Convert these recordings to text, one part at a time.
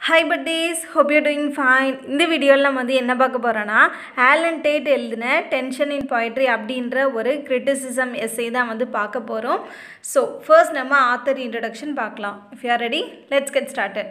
Hi buddies hope you doing fine இந்த வீடியோவில் நம்ம வந்து என்ன பார்க்க போகிறோன்னா ஆலன் டேட் எழுதின டென்ஷன் இன் poetry அப்படின்ற ஒரு கிரிட்டிசிசம் எஸ்ஸே தான் வந்து பார்க்க போகிறோம் ஸோ ஃபர்ஸ்ட் நம்ம ஆத்தர் இன்ட்ரடக்ஷன் பார்க்கலாம் if you ready let's get started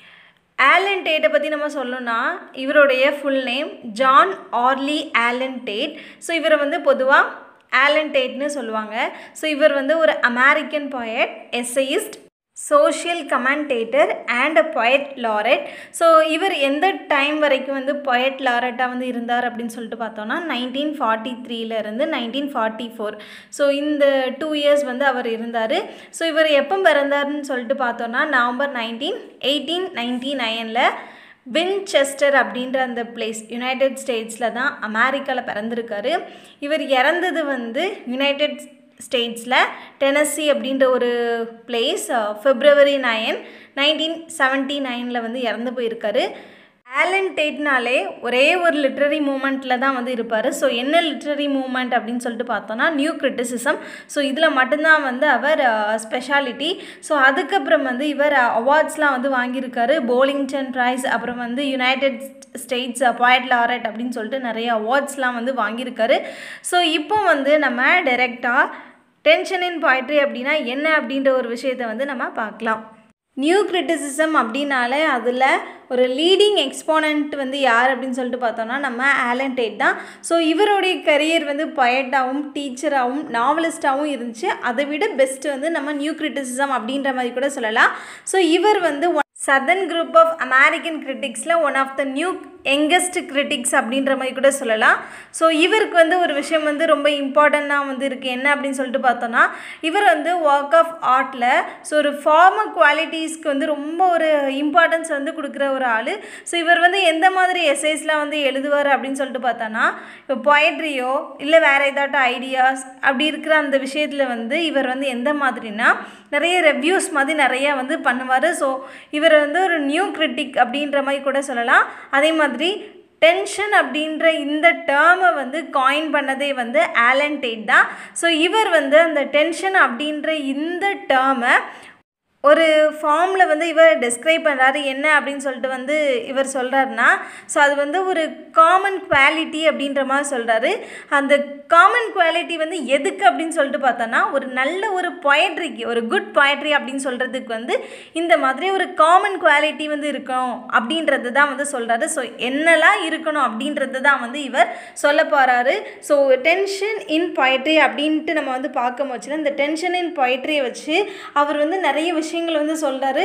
Allen டேட்டை பற்றி நம்ம சொல்லணும்னா இவருடைய full name John Orley Allen Tate so இவரை வந்து பொதுவாக ஆலன் டேட்னு சொல்லுவாங்க ஸோ இவர் வந்து ஒரு American poet essayist social commentator and a poet laureate so இவர் எந்த டைம் வரைக்கும் வந்து பொயட் லாரட்டாக வந்து இருந்தார் அப்படின்னு சொல்லிட்டு பார்த்தோன்னா நைன்டீன் ஃபார்ட்டி த்ரீலேருந்து நைன்டீன் ஃபார்ட்டி ஃபோர் ஸோ இந்த டூ இயர்ஸ் வந்து அவர் இருந்தார் ஸோ இவர் எப்போ பிறந்தாருன்னு சொல்லிட்டு பார்த்தோன்னா நவம்பர் நைன்டீன் எயிட்டீன் நைன்டி நைனில் வின்செஸ்டர் அப்படின்ற அந்த பிளேஸ் யுனைடெட் ஸ்டேட்ஸில் தான் அமெரிக்காவில் பிறந்திருக்காரு இவர் இறந்தது வந்து யுனைடெட் ஸ்டேட்ஸில் டெனசி அப்படின்ற ஒரு place February nine nineteen seventy நைனில் வந்து இறந்து போயிருக்காரு ஆலன் டேட்னாலே ஒரே ஒரு லிட்ரரி மூமெண்ட்டில் தான் வந்து இருப்பார் ஸோ என்ன லிட்ரரி மூமெண்ட் அப்படின்னு சொல்லிட்டு பார்த்தோன்னா நியூ கிரிட்டிசிசம் ஸோ இதில் மட்டும்தான் வந்து அவர் ஸ்பெஷாலிட்டி ஸோ அதுக்கப்புறம் வந்து இவர் அவார்ட்ஸ்லாம் வந்து வாங்கியிருக்காரு போலிங்டன் ப்ரைஸ் அப்புறம் வந்து யுனைடெட் ஸ்டேட்ஸ் பாய்ட் லாரட் அப்படின்னு சொல்லிட்டு நிறைய அவார்ட்ஸ்லாம் வந்து வாங்கியிருக்காரு ஸோ இப்போ வந்து நம்ம டைரெக்டாக டென்ஷன் இன் poetry அப்படின்னா என்ன அப்படின்ற ஒரு விஷயத்தை வந்து நம்ம பார்க்கலாம் நியூ கிரிட்டிசிசம் அப்படின்னாலே அதில் ஒரு லீடிங் எக்ஸ்போனண்ட் வந்து யார் அப்படின்னு சொல்லிட்டு பார்த்தோம்னா நம்ம ஆலன் டேட் தான் ஸோ இவருடைய கரியர் வந்து பொயட்டாகவும் டீச்சராகவும் நாவலிஸ்டாகவும் இருந்துச்சு அதை விட பெஸ்ட் வந்து நம்ம நியூ கிரிட்டிசிசம் அப்படின்ற மாதிரி கூட சொல்லலாம் ஸோ இவர் வந்து சதர்ன் குரூப் ஆஃப் அமெரிக்கன் கிரிட்டிக்ஸில் one of the new youngest critics அப்படின்ற மாதிரி கூட சொல்லலாம் ஸோ இவருக்கு வந்து ஒரு விஷயம் வந்து ரொம்ப இம்பார்ட்டண்ட்டாக வந்து இருக்குது என்ன அப்படின்னு சொல்லிட்டு பார்த்தோன்னா இவர் வந்து ஒர்க் ஆஃப் ஆர்ட்டில் ஸோ ஒரு ஃபார்மர் குவாலிட்டிஸ்க்கு வந்து ரொம்ப ஒரு இம்பார்ட்டன்ஸ் வந்து கொடுக்குற ஒரு ஆள் ஸோ இவர் வந்து எந்த மாதிரி எஸ்ஐஸ்லாம் வந்து எழுதுவார் அப்படின்னு சொல்லிட்டு பார்த்தோன்னா இப்போ பொயட்ரியோ இல்லை வேறு ஏதாட்டும் ஐடியாஸ் அப்படி இருக்கிற அந்த விஷயத்தில் வந்து இவர் வந்து எந்த மாதிரினா நிறைய ரெவ்யூஸ் மாதிரி நிறையா வந்து பண்ணுவார் ஸோ இவர் வந்து ஒரு நியூ கிரிட்டிக் அப்படின்ற மாதிரி கூட சொல்லலாம் அதே மாதிரி டென்ஷன் அப்படின்ற இந்த டேர்மை வந்து காயின் பண்ணதே வந்து ஆலன் டேட் தான் ஸோ இவர் வந்து அந்த டென்ஷன் அப்படின்ற இந்த டேர்மை ஒரு ஃபார்மில் வந்து இவர் டெஸ்கிரைப் பண்ணுறாரு என்ன அப்படின்னு சொல்லிட்டு வந்து இவர் சொல்கிறாருன்னா ஸோ அது வந்து ஒரு காமன் குவாலிட்டி அப்படின்ற மாதிரி சொல்கிறாரு அந்த காமன் குவாலிட்டி வந்து எதுக்கு அப்படின்னு சொல்லிட்டு பார்த்தோன்னா ஒரு நல்ல ஒரு பொயட்ரிக்கு ஒரு குட் பொயட்ரி அப்படின்னு சொல்கிறதுக்கு வந்து இந்த மாதிரி ஒரு காமன் குவாலிட்டி வந்து இருக்கணும் அப்படின்றது தான் வந்து சொல்கிறாரு ஸோ என்னெல்லாம் இருக்கணும் அப்படின்றது தான் வந்து இவர் சொல்ல போகிறாரு ஸோ டென்ஷன் இன் பொயட்ரி அப்படின்ட்டு நம்ம வந்து பார்க்க வச்சுன்னா இந்த டென்ஷன் இன் பொயட்ரியை வச்சு அவர் வந்து நிறைய விஷயம் விஷயங்கள் வந்து சொல்கிறாரு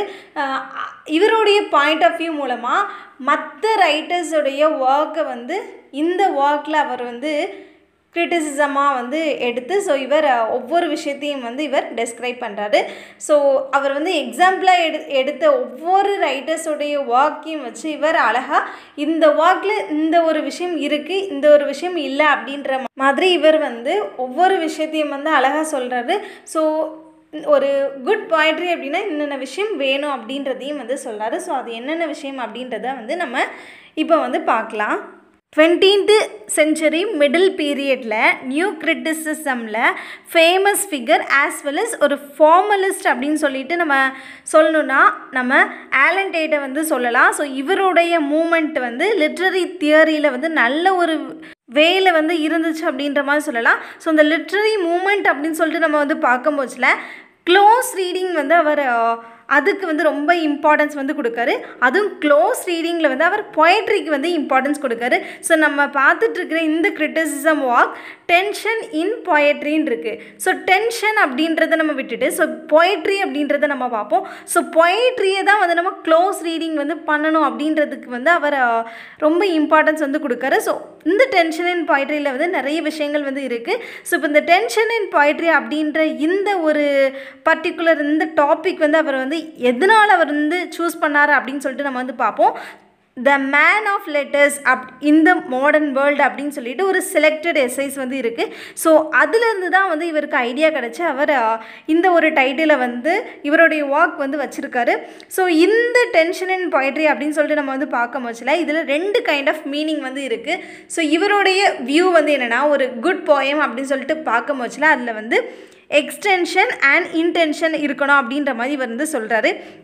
இவருடைய பாயிண்ட் ஆஃப் வியூ மூலமாக மற்ற ரைட்டர்ஸுடைய ஒர்க்கை வந்து இந்த ஒர்க்கில் அவர் வந்து கிரிட்டிசிசமாக வந்து எடுத்து ஸோ இவர் ஒவ்வொரு விஷயத்தையும் வந்து இவர் டெஸ்கிரைப் பண்ணுறாரு ஸோ அவர் வந்து எக்ஸாம்பிளாக எடு எடுத்த ஒவ்வொரு ரைட்டர்ஸுடைய ஒர்க்கையும் வச்சு இவர் அழகாக இந்த ஒர்க்கில் இந்த ஒரு விஷயம் இருக்குது இந்த ஒரு விஷயம் இல்லை அப்படின்ற மாதிரி இவர் வந்து ஒவ்வொரு விஷயத்தையும் வந்து அழகாக சொல்கிறாரு ஸோ ஒரு குட் poetry அப்படின்னா என்னென்ன விஷயம் வேணும் அப்படின்றதையும் வந்து சொல்கிறாரு ஸோ அது என்னென்ன விஷயம் அப்படின்றத வந்து நம்ம இப்போ வந்து பார்க்கலாம் டுவெண்ட்டீன்த்து செஞ்சுரி மிடில் பீரியடில் நியூ கிரிட்டிசிசமில் famous figure as well as ஒரு ஃபார்மலிஸ்ட் அப்படின்னு சொல்லிட்டு நம்ம சொல்லணுன்னா நம்ம ஆலன் டேட்டை வந்து சொல்லலாம் ஸோ இவருடைய மூமெண்ட் வந்து லிட்ரரி தியரியில் வந்து நல்ல ஒரு வேல வந்து இருந்துச்சு அப்படின்ற மாதிரி சொல்லலாம் ஸோ அந்த லிட்ரரி மூமெண்ட் அப்படின்னு சொல்லிட்டு நம்ம வந்து பார்க்கும்போதுல க்ளோஸ் ரீடிங் வந்து அவர் அதுக்கு வந்து ரொம்ப இம்பார்ட்டன்ஸ் வந்து கொடுக்காரு அதுவும் க்ளோஸ் ரீடிங்கில் வந்து அவர் பொயட்ரிக்கு வந்து இம்பார்ட்டன்ஸ் கொடுக்காரு ஸோ நம்ம பார்த்துட்ருக்கிற இந்த கிரிட்டிசிசம் வாக் டென்ஷன் இன் பொயட்ரின்னு இருக்குது ஸோ டென்ஷன் அப்படின்றத நம்ம விட்டுட்டு ஸோ பொயட்ரி அப்படின்றத நம்ம பார்ப்போம் ஸோ பொயட்ரியை தான் வந்து நம்ம க்ளோஸ் ரீடிங் வந்து பண்ணணும் அப்படின்றதுக்கு வந்து அவர் ரொம்ப இம்பார்ட்டன்ஸ் வந்து கொடுக்காரு ஸோ இந்த டென்ஷன் இன் பொயட்ரியில் வந்து நிறைய விஷயங்கள் வந்து இருக்குது ஸோ இப்போ இந்த டென்ஷன் இன் பொயட்ரி அப்படின்ற இந்த ஒரு பர்டிகுலர் இந்த டாபிக் வந்து அவர் வந்து எதனால் அவர் வந்து சூஸ் பண்ணார் அப்படின்னு சொல்லிட்டு நம்ம வந்து பார்ப்போம் the man of letters of இந்த மாடர்ன் வேர்ல்டு அப்படின்னு சொல்லிட்டு ஒரு செலக்டட் எஸ்ஐஸ் வந்து இருக்குது ஸோ அதுலேருந்து தான் வந்து இவருக்கு ஐடியா கிடச்சி அவர் இந்த ஒரு டைட்டிலை வந்து இவருடைய வாக் வந்து வச்சுருக்காரு ஸோ இந்த டென்ஷன் அண்ட் பொயட்ரி அப்படின்னு சொல்லிட்டு நம்ம வந்து பார்க்க போச்சுல இதில் ரெண்டு கைண்ட் ஆஃப் மீனிங் வந்து இருக்குது ஸோ இவருடைய வியூ வந்து என்னென்னா ஒரு குட் போயம் அப்படின்னு சொல்லிட்டு பார்க்க போச்சுல அதில் வந்து எக்ஸ்டென்ஷன் அண்ட் இன்டென்ஷன் இருக்கணும் அப்படின்ற மாதிரி இவர் வந்து சொல்கிறாரு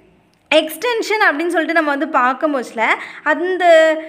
எக்ஸ்டென்ஷன் அப்படின்னு சொல்லிட்டு நம்ம வந்து பார்க்கும்போதுல அந்த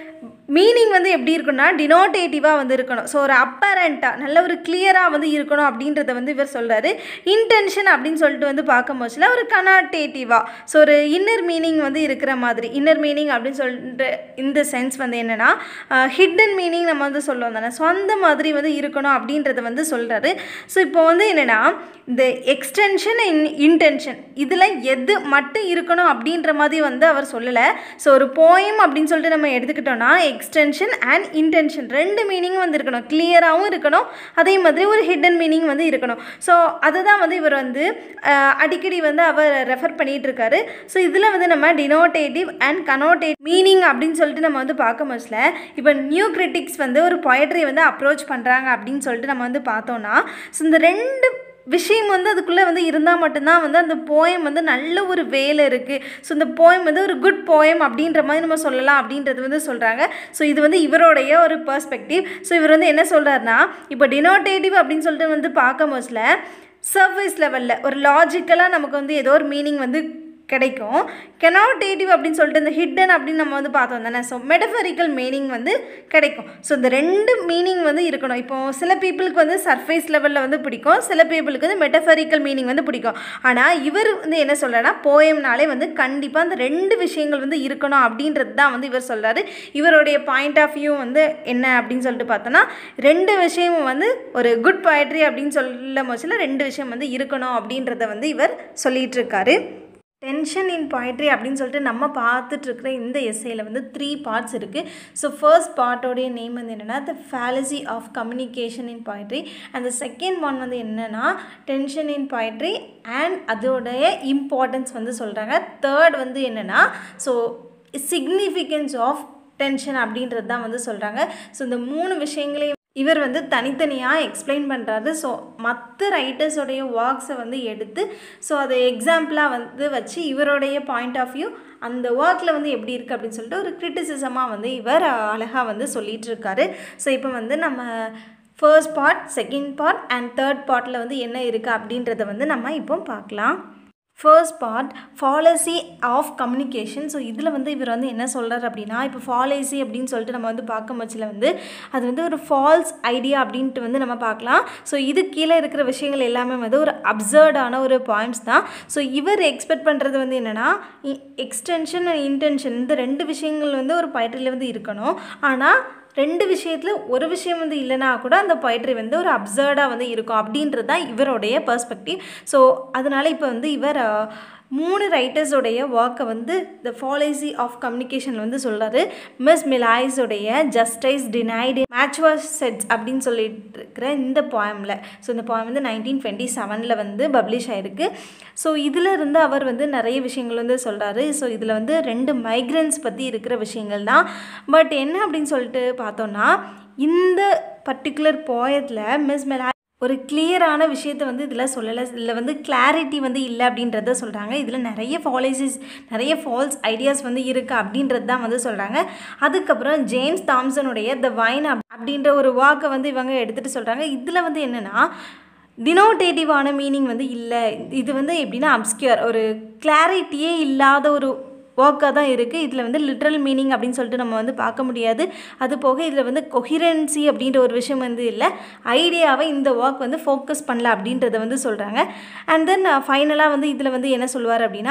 மீனிங் வந்து எப்படி இருக்குன்னா டினோட்டேட்டிவாக வந்து இருக்கணும் ஸோ ஒரு அப்பரண்ட்டாக நல்ல ஒரு கிளியராக வந்து இருக்கணும் அப்படின்றத வந்து இவர் சொல்கிறாரு இன்டென்ஷன் அப்படின்னு சொல்லிட்டு வந்து பார்க்கும்போதுல ஒரு கனாட்டேட்டிவாக ஸோ ஒரு இன்னர் மீனிங் வந்து இருக்கிற மாதிரி இன்னர் மீனிங் அப்படின்னு சொல்லிட்டு இந்த சென்ஸ் வந்து என்னென்னா ஹிடன் மீனிங் நம்ம வந்து சொல்லுவோம் தானே ஸோ அந்த மாதிரி வந்து இருக்கணும் அப்படின்றத வந்து சொல்கிறாரு ஸோ இப்போ வந்து என்னென்னா இந்த எக்ஸ்டென்ஷன் இன் இன்டென்ஷன் இதில் எது மட்டும் இருக்கணும் அப்படின்ற மாதிரி வந்து அவர் சொல்லலை ஸோ ஒரு போயம் அப்படின்னு சொல்லிட்டு நம்ம எடுத்துக்கிட்டோன்னா எக்ஸ்டென்ஷன் அண்ட் இன்டென்ஷன் ரெண்டு மீனிங்கும் வந்து இருக்கணும் கிளியராகவும் இருக்கணும் அதே மாதிரி ஒரு ஹிடன் மீனிங் வந்து இருக்கணும் ஸோ அதுதான் வந்து இவர் வந்து அஹ், அடிக்கடி வந்து அவர் ரெஃபர் பண்ணிகிட்டு இருக்காரு ஸோ இதில் வந்து நம்ம டினோட்டேட்டிவ் அண்ட் கனோட்டேட் மீனிங் அப்படின்னு சொல்லிட்டு நம்ம வந்து பார்க்க முடியல இப்போ நியூ கிரிட்டிக்ஸ் வந்து ஒரு பொயட்ரி வந்து அப்ரோச் பண்ணுறாங்க அப்படின்னு சொல்லிட்டு நம்ம வந்து பார்த்தோன்னா ஸோ இந்த ரெண்டு விஷயம் வந்து அதுக்குள்ளே வந்து இருந்தால் மட்டும்தான் வந்து அந்த போயம் வந்து நல்ல ஒரு வேலை இருக்குது ஸோ இந்த போயம் வந்து ஒரு குட் போயம் அப்படின்ற மாதிரி நம்ம சொல்லலாம் அப்படின்றது வந்து சொல்கிறாங்க ஸோ இது வந்து இவருடைய ஒரு பெர்ஸ்பெக்டிவ் ஸோ இவர் வந்து என்ன சொல்கிறாருன்னா இப்போ டினோட்டேட்டிவ் அப்படின்னு சொல்லிட்டு வந்து பார்க்கும் போதுல சர்வீஸ் லெவலில் ஒரு லாஜிக்கலாக நமக்கு வந்து ஏதோ ஒரு மீனிங் வந்து கிடைக்கும் கெனாட்டேட்டிவ் அப்படின்னு சொல்லிட்டு இந்த ஹிடன் அப்படின்னு நம்ம வந்து பார்த்தோம் தானே ஸோ மெட்டஃபரிக்கல் மீனிங் வந்து கிடைக்கும் ஸோ இந்த ரெண்டு மீனிங் வந்து இருக்கணும் இப்போ சில பீப்புளுக்கு வந்து சர்ஃபேஸ் லெவலில் வந்து பிடிக்கும் சில பீப்புளுக்கு வந்து மெட்டஃபரிக்கல் மீனிங் வந்து பிடிக்கும் ஆனால் இவர் வந்து என்ன சொல்கிறேன்னா போயம்னாலே வந்து கண்டிப்பாக அந்த ரெண்டு விஷயங்கள் வந்து இருக்கணும் அப்படின்றது தான் வந்து இவர் சொல்கிறாரு இவருடைய பாயிண்ட் ஆஃப் வியூ வந்து என்ன அப்படின்னு சொல்லிட்டு பார்த்தோன்னா ரெண்டு விஷயமும் வந்து ஒரு குட் poetry அப்படின்னு சொல்லும் போச்சுல ரெண்டு விஷயம் வந்து இருக்கணும் அப்படின்றத வந்து இவர் சொல்லிட்டு இருக்காரு டென்ஷன் இன் poetry அப்படின்னு சொல்லிட்டு நம்ம பார்த்துட்டு இருக்கிற இந்த எஸ்ஏயில் வந்து த்ரீ பார்ட்ஸ் இருக்குது ஸோ ஃபர்ஸ்ட் பார்ட்டோடைய நேம் வந்து என்னென்னா the fallacy of communication in poetry and the second one வந்து என்னென்னா டென்ஷன் இன் poetry அண்ட் அதோடைய இம்பார்ட்டன்ஸ் வந்து சொல்கிறாங்க தேர்ட் வந்து என்னென்னா ஸோ சிக்னிஃபிகன்ஸ் ஆஃப் டென்ஷன் அப்படின்றது தான் வந்து சொல்கிறாங்க ஸோ இந்த மூணு விஷயங்களையும் இவர் வந்து தனித்தனியாக எக்ஸ்பிளைன் பண்ணுறாரு ஸோ மற்ற ரைட்டர்ஸோடைய ஒர்க்ஸை வந்து எடுத்து ஸோ அதை எக்ஸாம்பிளாக வந்து வச்சு இவருடைய பாயிண்ட் ஆஃப் வியூ அந்த ஒர்க்கில் வந்து எப்படி இருக்குது அப்படின்னு சொல்லிட்டு ஒரு கிரிட்டிசிசமாக வந்து இவர் அழகாக வந்து சொல்லிட்டு இருக்காரு ஸோ இப்போ வந்து நம்ம first part second part and third பார்ட்டில் வந்து என்ன இருக்குது அப்படின்றத வந்து நம்ம இப்போ பார்க்கலாம் first part fallacy of communication so இதில் வந்து இவர் வந்து என்ன சொல்கிறார் அப்படின்னா இப்போ ஃபாலசி அப்படின்னு சொல்லிட்டு நம்ம வந்து பார்க்கும் பட்சத்தில் வந்து அது வந்து ஒரு ஃபால்ஸ் ஐடியா அப்படின்ட்டு வந்து நம்ம பார்க்கலாம் ஸோ இது கீழே இருக்கிற விஷயங்கள் எல்லாமே வந்து ஒரு அப்சர்டான ஒரு பாயிண்ட்ஸ் தான் ஸோ இவர் எக்ஸ்பெக்ட் பண்ணுறது வந்து என்னென்னா எக்ஸ்டென்ஷன் அண்ட் இன்டென்ஷன் இந்த ரெண்டு விஷயங்கள் வந்து ஒரு பயிற்சியில் வந்து இருக்கணும் ஆனால் ரெண்டு விஷயத்தில் ஒரு விஷயம் வந்து இல்லைனா கூட அந்த poetry வந்து ஒரு அப்சர்டாக வந்து இருக்கும் அப்படின்றது தான் இவருடைய பெர்ஸ்பெக்டிவ் ஸோ அதனால் இப்போ வந்து இவர் அஹ், மூணு ரைட்டர்ஸோடைய ஒர்க்கை வந்து த ஃபாலசி ஆஃப் கம்யூனிகேஷன் வந்து சொல்கிறாரு மிஸ் மிலாய்ஸோடைய ஜஸ்டிஸ் டினைடு மேட்ச்வாஸ் செட்ஸ் அப்படின்னு சொல்லிட்டு இருக்கிற இந்த போயமில் ஸோ இந்த போயம் வந்து நைன்டீன் டுவெண்ட்டி செவனில் வந்து பப்ளிஷ் ஆயிருக்கு ஸோ இதில் இருந்து அவர் வந்து நிறைய விஷயங்கள் வந்து சொல்கிறாரு ஸோ இதில் வந்து ரெண்டு மைக்ரன்ஸ் பற்றி இருக்கிற விஷயங்கள் தான் பட் என்ன அப்படின்னு சொல்லிட்டு பார்த்தோன்னா இந்த பர்டிகுலர் போயத்தில் மிஸ் மெலா ஒரு கிளியரான விஷயத்தை வந்து இதில் சொல்லலை இதில் வந்து கிளாரிட்டி வந்து இல்லை அப்படின்றத சொல்கிறாங்க இதில் நிறைய ஃபாலசிஸ் நிறைய ஃபால்ஸ் ஐடியாஸ் வந்து இருக்குது அப்படின்றது தான் வந்து சொல்கிறாங்க அதுக்கப்புறம் ஜேம்ஸ் தாம்சனுடைய த வைன் அப்படின்ற ஒரு வாக்கை வந்து இவங்க எடுத்துகிட்டு சொல்கிறாங்க இதில் வந்து என்னென்னா டினோட்டேட்டிவான மீனிங் வந்து இல்லை இது வந்து எப்படின்னா அப்ஸ்கியூர் ஒரு கிளாரிட்டியே இல்லாத ஒரு ஒர்க்காக தான் இருக்குது இதில் வந்து லிட்ரல் மீனிங் அப்படின்னு சொல்லிட்டு நம்ம வந்து பார்க்க முடியாது அது போக இதில் வந்து கொஹிரன்சி அப்படின்ற ஒரு விஷயம் வந்து இல்லை ஐடியாவை இந்த ஒர்க் வந்து ஃபோக்கஸ் பண்ணல அப்படின்றத வந்து சொல்கிறாங்க அண்ட் தென் ஃபைனலாக வந்து இதில் வந்து என்ன சொல்லுவார் அப்படின்னா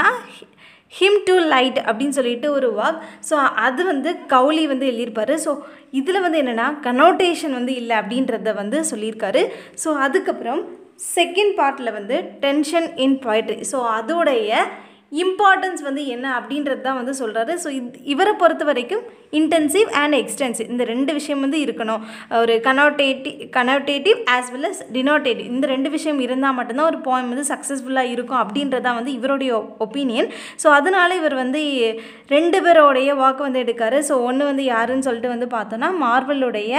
ஹிம் டு லைட் அப்படின்னு சொல்லிட்டு ஒரு ஒர்க் ஸோ அது வந்து கவுலி வந்து எழுதியிருப்பாரு ஸோ இதில் வந்து என்னென்னா கனோட்டேஷன் வந்து இல்லை அப்படின்றத வந்து சொல்லியிருக்காரு ஸோ அதுக்கப்புறம் செகண்ட் பார்ட்டில் வந்து டென்ஷன் இன் poetry ஸோ அதோடைய இம்பார்ட்டன்ஸ் வந்து என்ன அப்படின்றது தான் வந்து சொல்கிறாரு ஸோ இது இவரை பொறுத்த வரைக்கும் இன்டென்சிவ் அண்ட் எக்ஸ்டென்சிவ் இந்த ரெண்டு விஷயம் வந்து இருக்கணும் ஒரு connotative connotative as well as denotative இந்த ரெண்டு விஷயம் இருந்தால் மட்டும்தான் ஒரு போயம் வந்து சக்ஸஸ்ஃபுல்லாக இருக்கும் அப்படின்றதான் வந்து இவருடைய ஒப்பீனியன் ஸோ அதனால இவர் வந்து ரெண்டு பேரோடைய வாக்கு வந்து எடுக்காரு ஸோ ஒன்று வந்து யாருன்னு சொல்லிட்டு வந்து பார்த்தோன்னா மார்வலுடைய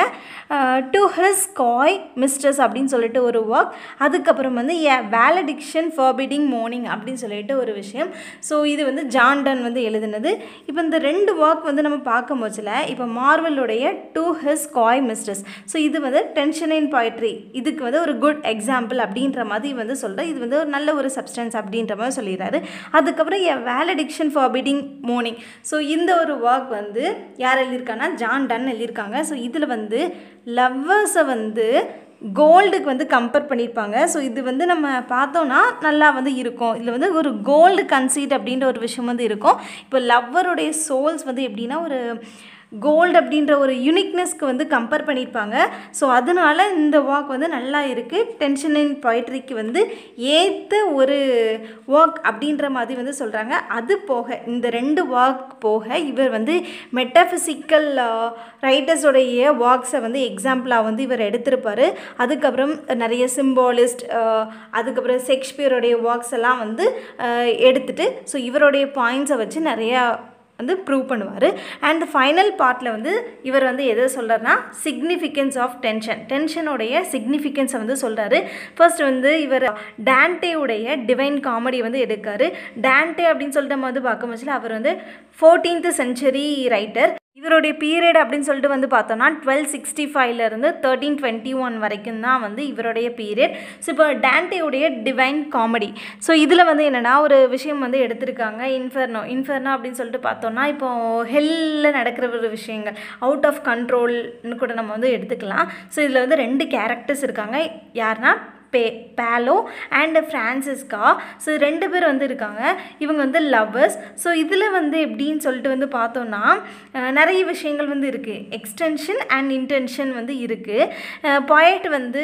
டு ஹிஸ் காய் மிஸ்டர்ஸ் அப்படின்னு சொல்லிட்டு ஒரு ஒர்க் அதுக்கப்புறம் வந்து ஏ வேலடிக்ஷன் ஃபர்பிடிங் மோர்னிங் அப்படின்னு சொல்லிட்டு ஒரு விஷயம் ஸோ இது வந்து ஜான்டன் வந்து எழுதுனது இப்போ இந்த ரெண்டு ஒர்க் வந்து நம்ம பார்க்கும் போச்சுல இப்போ மார்வலுடைய to his coy mistress so இது வந்து டென்ஷன் இன் poetry இதுக்கு வந்து ஒரு குட் எக்ஸாம்பிள் அப்படின்ற மாதிரி வந்து சொல்கிறேன் இது வந்து ஒரு நல்ல ஒரு சப்ஸ்டன்ஸ் அப்படின்ற மாதிரி சொல்லிடுறாரு அதுக்கப்புறம் a valediction forbidding mourning so இந்த ஒரு ஒர்க் வந்து யார் எழுதியிருக்காங்கன்னா ஜான் டன் எழுதியிருக்காங்க ஸோ இதில் வந்து லவ்வர்ஸை வந்து கோல்டுக்கு வந்து கம்பேர் பண்ணியிருப்பாங்க ஸோ இது வந்து நம்ம பார்த்தோன்னா நல்லா வந்து இருக்கும் இதில் வந்து ஒரு கோல்டு கன்சீட் அப்படின்ற ஒரு விஷயம் வந்து இருக்கும் இப்போ லவ்வருடைய சோல்ஸ் வந்து எப்படின்னா ஒரு கோல்டு அப்படின்ற ஒரு யூனிக்னஸ்க்கு வந்து கம்பேர் பண்ணியிருப்பாங்க ஸோ அதனால இந்த வாக் வந்து நல்லா இருக்குது டென்ஷன் இன் பொய்ட்ரிக்கு வந்து ஏற்ற ஒரு வாக் அப்படின்ற மாதிரி வந்து சொல்கிறாங்க அது போக இந்த ரெண்டு வாக் போக இவர் வந்து மெட்டஃபிசிக்கல் ரைட்டர்ஸோடைய வாக்ஸை வந்து எக்ஸாம்பிளாக வந்து இவர் எடுத்திருப்பார் அதுக்கப்புறம் நிறைய சிம்பாலிஸ்ட் அதுக்கப்புறம் ஷேக்ஸ்பியருடைய வாக்ஸ் எல்லாம் வந்து அஹ், எடுத்துட்டு ஸோ இவருடைய பாயிண்ட்ஸை வச்சு நிறையா வந்து ப்ரூவ் பண்ணுவார் அண்ட் ஃபைனல் பார்ட்டில் வந்து இவர் வந்து எதை சொல்கிறாருன்னா சிக்னிஃபிகன்ஸ் ஆஃப் டென்ஷன் டென்ஷனுடைய சிக்னிஃபிகன்ஸை வந்து சொல்கிறாரு ஃபர்ஸ்ட் வந்து இவர் டான்டேவுடைய டிவைன் காமெடி வந்து எடுக்காரு டான்டே அப்படின்னு சொல்லிட்டு நம்ம வந்து பார்க்கும் பட்சத்தில் அவர் வந்து ஃபோர்டீன்த் செஞ்சுரி ரைட்டர் இவருடைய பீரியட் அப்படின்னு சொல்லிட்டு வந்து பார்த்தோம்னா டுவெல் சிக்ஸ்டி ஃபைவ்லேருந்து தேர்ட்டீன் டுவெண்ட்டி ஒன் வரைக்கும் தான் வந்து இவருடைய பீரியட் ஸோ இப்போ டேண்டேவுடைய டிவைன் காமெடி ஸோ இதில் வந்து என்னென்னா ஒரு விஷயம் வந்து எடுத்திருக்காங்க இன்ஃபர்னோ இன்ஃபர்னோ அப்படின்னு சொல்லிட்டு பார்த்தோம்னா இப்போ ஹெல்லில் நடக்கிற ஒரு விஷயங்கள் அவுட் ஆஃப் கண்ட்ரோல்னு கூட நம்ம வந்து எடுத்துக்கலாம் ஸோ இதில் வந்து ரெண்டு கேரக்டர்ஸ் இருக்காங்க யாருன்னா பே பேலோ அண்ட் ஃப்ரான்சிஸ்கா ஸோ ரெண்டு பேர் வந்து இருக்காங்க இவங்க வந்து லவ்வர்ஸ் ஸோ இதில் வந்து எப்படின்னு சொல்லிட்டு வந்து பார்த்தோன்னா அஹ், நிறைய விஷயங்கள் வந்து இருக்குது எக்ஸ்டென்ஷன் அண்ட் இன்டென்ஷன் வந்து இருக்குது பாயிண்ட் வந்து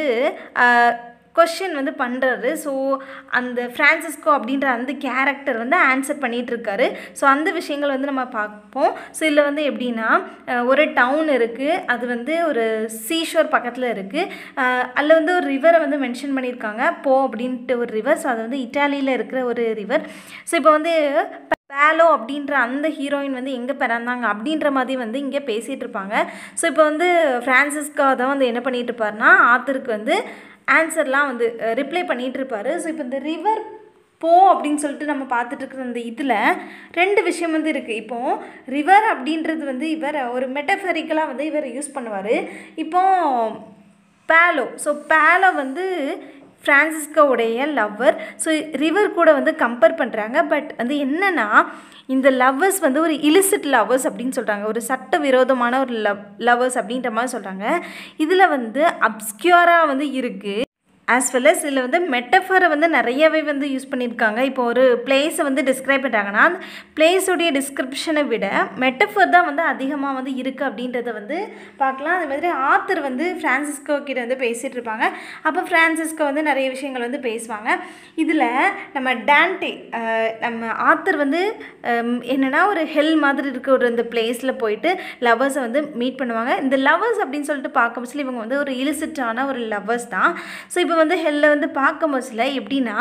கொஷின் வந்து பண்ணுறாரு ஸோ அந்த ஃப்ரான்சிஸ்கோ அப்படின்ற அந்த கேரக்டர் வந்து ஆன்சர் பண்ணிகிட்டு இருக்காரு ஸோ அந்த விஷயங்கள் வந்து நம்ம பார்ப்போம் ஸோ இதில் வந்து எப்படின்னா அஹ், ஒரு டவுன் இருக்குது அது வந்து ஒரு சீஷோர் பக்கத்தில் இருக்குது அதில் வந்து ஒரு ரிவரை வந்து மென்ஷன் பண்ணியிருக்காங்க போ அப்படின்ட்டு ஒரு ரிவர் ஸோ அது வந்து இட்டாலியில் இருக்கிற ஒரு ரிவர் ஸோ இப்போ வந்து பேலோ அப்படின்ற அந்த ஹீரோயின் வந்து எங்கே பிறந்தாங்க அப்படின்ற மாதிரி வந்து இங்கே பேசிகிட்டு இருப்பாங்க ஸோ இப்போ வந்து ஃப்ரான்சிஸ்கா தான் வந்து என்ன பண்ணிட்டு இருப்பாருன்னா ஆத்தருக்கு வந்து ஆன்சர்லாம் வந்து ரிப்ளை பண்ணிகிட்டு இருப்பாரு ஸோ இப்போ இந்த ரிவர் போ அப்படின்னு சொல்லிட்டு நம்ம பார்த்துட்டு இருக்கிற அந்த இதில் ரெண்டு விஷயம் வந்து இருக்குது இப்போது ரிவர் அப்படின்றது வந்து இவர் ஒரு மெட்டஃபரிக்கலாக வந்து இவர் யூஸ் பண்ணுவார் இப்போ பேலோ ஸோ பேலோ வந்து ஃப்ரான்சிஸ்கோவுடைய லவ்வர் ஸோ ரிவர் கூட வந்து கம்பேர் பண்ணுறாங்க பட் வந்து என்னென்னா இந்த லவ்வர்ஸ் வந்து ஒரு இலிசிட் லவ்வர்ஸ் அப்படின்னு சொல்கிறாங்க ஒரு சட்ட விரோதமான ஒரு லவ் லவ்வர்ஸ் அப்படின்ற மாதிரி சொல்கிறாங்க இதில் வந்து அப்ஸ்கியூராக வந்து இருக்குது ஆஸ் வெல் அஸ் இதில் வந்து மெட்டஃபரை வந்து நிறையவே வந்து யூஸ் பண்ணியிருக்காங்க இப்போ ஒரு பிளேஸை வந்து டிஸ்கிரைப் பண்ணுறாங்கன்னா அந்த பிளேஸுடைய டிஸ்கிரிப்ஷனை விட மெட்டஃபர் தான் வந்து அதிகமாக வந்து இருக்குது அப்படின்றத வந்து பார்க்கலாம் அதே மாதிரி ஆத்தர் வந்து ஃப்ரான்சிஸ்கோ கிட்ட வந்து பேசிகிட்டு இருப்பாங்க அப்போ ஃப்ரான்சிஸ்கோ வந்து நிறைய விஷயங்கள் வந்து பேசுவாங்க இதில் நம்ம டான்டே அஹ், நம்ம ஆத்தர் வந்து ஹம், என்னன்னா ஒரு ஹெல் மாதிரி இருக்க ஒரு இந்த பிளேஸில் போயிட்டு லவ்வர்ஸை வந்து மீட் பண்ணுவாங்க இந்த லவ்வர்ஸ் அப்படின்னு சொல்லிட்டு பார்க்கும் பட்சத்தில் இவங்க வந்து ஒரு இலிசிட்டான ஒரு லவ்வர்ஸ் தான் ஸோ இப்போ வந்து ஹெல்லை வந்து பார்க்கும் பட்சத்தில் எப்படின்னா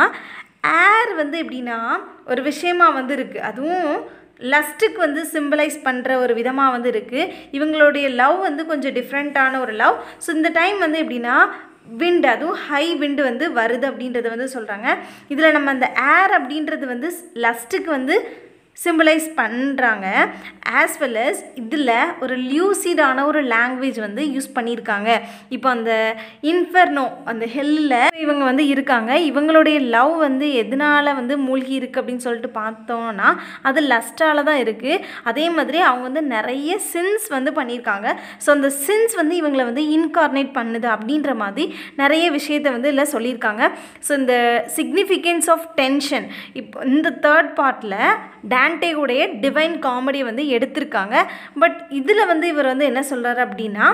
ஏர் வந்து எப்படின்னா ஒரு விஷயமா வந்து இருக்குது அதுவும் லஸ்ட்டுக்கு வந்து சிம்பிளைஸ் பண்ணுற ஒரு விதமாக வந்து இருக்குது இவங்களுடைய லவ் வந்து கொஞ்சம் டிஃப்ரெண்ட்டான ஒரு லவ் ஸோ இந்த டைம் வந்து எப்படின்னா விண்ட் அதுவும் ஹை விண்டு வந்து வருது அப்படின்றத வந்து சொல்கிறாங்க இதில் நம்ம அந்த ஏர் அப்படின்றது வந்து லஸ்ட்டுக்கு வந்து சிம்பிளைஸ் பண்ணுறாங்க ஆஸ் வெல் as இதில் ஒரு லியூசிடான ஒரு லாங்குவேஜ் வந்து யூஸ் பண்ணியிருக்காங்க இப்போ அந்த இன்ஃபர்னோ அந்த ஹெல்லில் இவங்க வந்து இருக்காங்க இவங்களுடைய லவ் வந்து எதனால் வந்து மூழ்கி இருக்குது அப்படின்னு சொல்லிட்டு பார்த்தோம்னா அது லஸ்ட்டால் தான் இருக்குது அதே மாதிரி அவங்க வந்து நிறைய சின்ஸ் வந்து பண்ணியிருக்காங்க ஸோ அந்த சின்ஸ் வந்து இவங்களை வந்து இன்கார்னேட் பண்ணுது அப்படின்ற மாதிரி நிறைய விஷயத்தை வந்து இதில் சொல்லியிருக்காங்க ஸோ இந்த சிக்னிஃபிகன்ஸ் ஆஃப் டென்ஷன் இப்போ இந்த தேர்ட் பார்ட்டில் டான்டேவுடைய டிவைன் காமெடி வந்து எடுத்திருக்காங்க பட் இதில் வந்து இவர் வந்து என்ன சொல்கிறாரு அப்படின்னா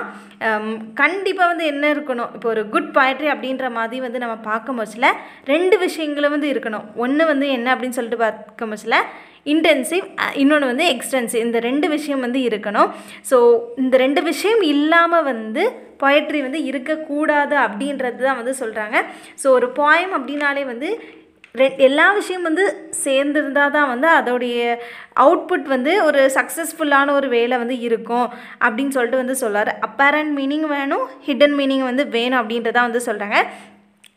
கண்டிப்பாக வந்து என்ன இருக்கணும் இப்போ ஒரு குட் poetry அப்படின்ற மாதிரி வந்து நம்ம பார்க்கும் பட்சத்தில் ரெண்டு விஷயங்களும் வந்து இருக்கணும் ஒன்று வந்து என்ன அப்படின்னு சொல்லிட்டு பார்க்கும் பட்சத்தில் இன்டென்சிவ் இன்னொன்று வந்து எக்ஸ்டென்சிவ் இந்த ரெண்டு விஷயம் வந்து இருக்கணும் ஸோ இந்த ரெண்டு விஷயம் இல்லாமல் வந்து poetry வந்து இருக்கக்கூடாது அப்படின்றது தான் வந்து சொல்கிறாங்க ஸோ ஒரு poem அப்படின்னாலே வந்து ரெ எல்லா விஷயம் வந்து சேர்ந்துருந்தால் தான் வந்து அதோடைய அவுட்புட் வந்து ஒரு சக்ஸஸ்ஃபுல்லான ஒரு வேலை வந்து இருக்கும் அப்படின்னு சொல்லிட்டு வந்து சொல்றாரு அப்பேரண்ட் மீனிங் வேணும் ஹிடன் மீனிங் வந்து வேணும் அப்படின்றதான் வந்து சொல்கிறாங்க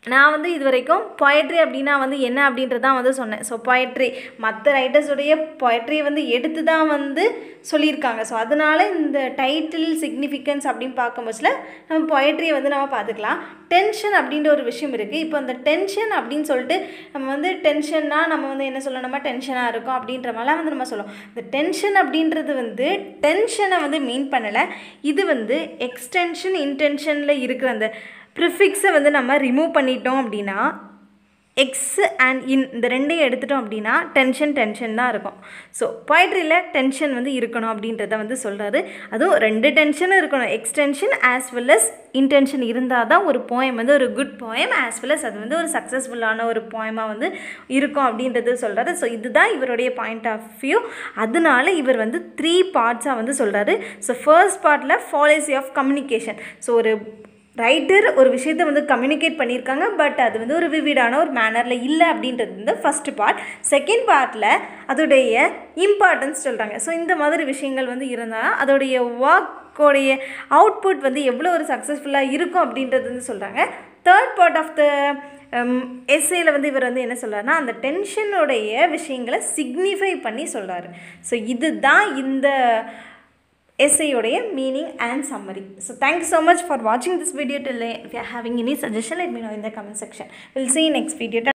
நான் வந்து இது வரைக்கும் பொயட்ரி அப்படின்னா வந்து என்ன அப்படின்றது தான் வந்து சொன்னேன் ஸோ பொயட்ரி மற்ற ரைட்டர்ஸுடைய பொயட்ரியை வந்து எடுத்து தான் வந்து சொல்லியிருக்காங்க ஸோ அதனால இந்த டைட்டில் சிக்னிஃபிகன்ஸ் அப்படின்னு பார்க்கும்போதுல நம்ம பொயட்ரியை வந்து நம்ம பார்த்துக்கலாம் டென்ஷன் அப்படின்ற ஒரு விஷயம் இருக்குது இப்போ அந்த டென்ஷன் அப்படின்னு சொல்லிட்டு நம்ம வந்து டென்ஷன்னா நம்ம வந்து என்ன சொல்லணுமா டென்ஷனாக இருக்கும் அப்படின்ற மாதிரிலாம் வந்து நம்ம சொல்லுவோம் இந்த டென்ஷன் அப்படின்றது வந்து டென்ஷனை வந்து மீன் பண்ணலை இது வந்து எக்ஸ்டென்ஷன் இன்டென்ஷனில் இருக்கிற அந்த ப்ரிஃபிக்ஸை வந்து நம்ம ரிமூவ் பண்ணிட்டோம் அப்படின்னா எக்ஸ் அண்ட் இன் இந்த ரெண்டையும் எடுத்துட்டோம் அப்படின்னா டென்ஷன் டென்ஷன் தான் இருக்கும் ஸோ பொயட்ரியில் டென்ஷன் வந்து இருக்கணும் அப்படின்றத வந்து சொல்கிறாரு அதுவும் ரெண்டு டென்ஷனும் இருக்கணும் extension as well as intension இருந்தால் தான் ஒரு போயம் வந்து ஒரு good poem as well as அது வந்து ஒரு சக்ஸஸ்ஃபுல்லான ஒரு போயமாக வந்து இருக்கும் அப்படின்றது சொல்கிறாரு ஸோ இதுதான் இவருடைய பாயிண்ட் ஆஃப் வியூ அதனால இவர் வந்து த்ரீ பார்ட்ஸாக வந்து சொல்கிறாரு ஸோ ஃபர்ஸ்ட் பார்ட்டில் ஃபாலோசி ஆஃப் கம்யூனிகேஷன் ஸோ ஒரு ரைட்டர் ஒரு விஷயத்தை வந்து கம்யூனிகேட் பண்ணியிருக்காங்க பட் அது வந்து ஒரு விவிடான ஒரு மேனரில் இல்லை அப்படின்றது வந்து ஃபஸ்ட்டு பார்ட் செகண்ட் பார்ட்டில் அதோடைய இம்பார்ட்டன்ஸ் சொல்கிறாங்க ஸோ இந்த மாதிரி விஷயங்கள் வந்து இருந்தால் அதோடைய ஒர்க்கோடைய அவுட்புட் வந்து எவ்வளோ ஒரு சக்ஸஸ்ஃபுல்லாக இருக்கும் அப்படின்றது வந்து சொல்கிறாங்க தேர்ட் பார்ட் ஆஃப் த எஸ்ஏயில் வந்து இவர் வந்து என்ன சொல்கிறாருன்னா அந்த டென்ஷனுடைய விஷயங்களை சிக்னிஃபை பண்ணி சொல்கிறாரு ஸோ இதுதான் இந்த essayயோடைய meaning and summary. So thank you so much for watching this video till if you are having any suggestion let me know in the comment section. We'll see you next video.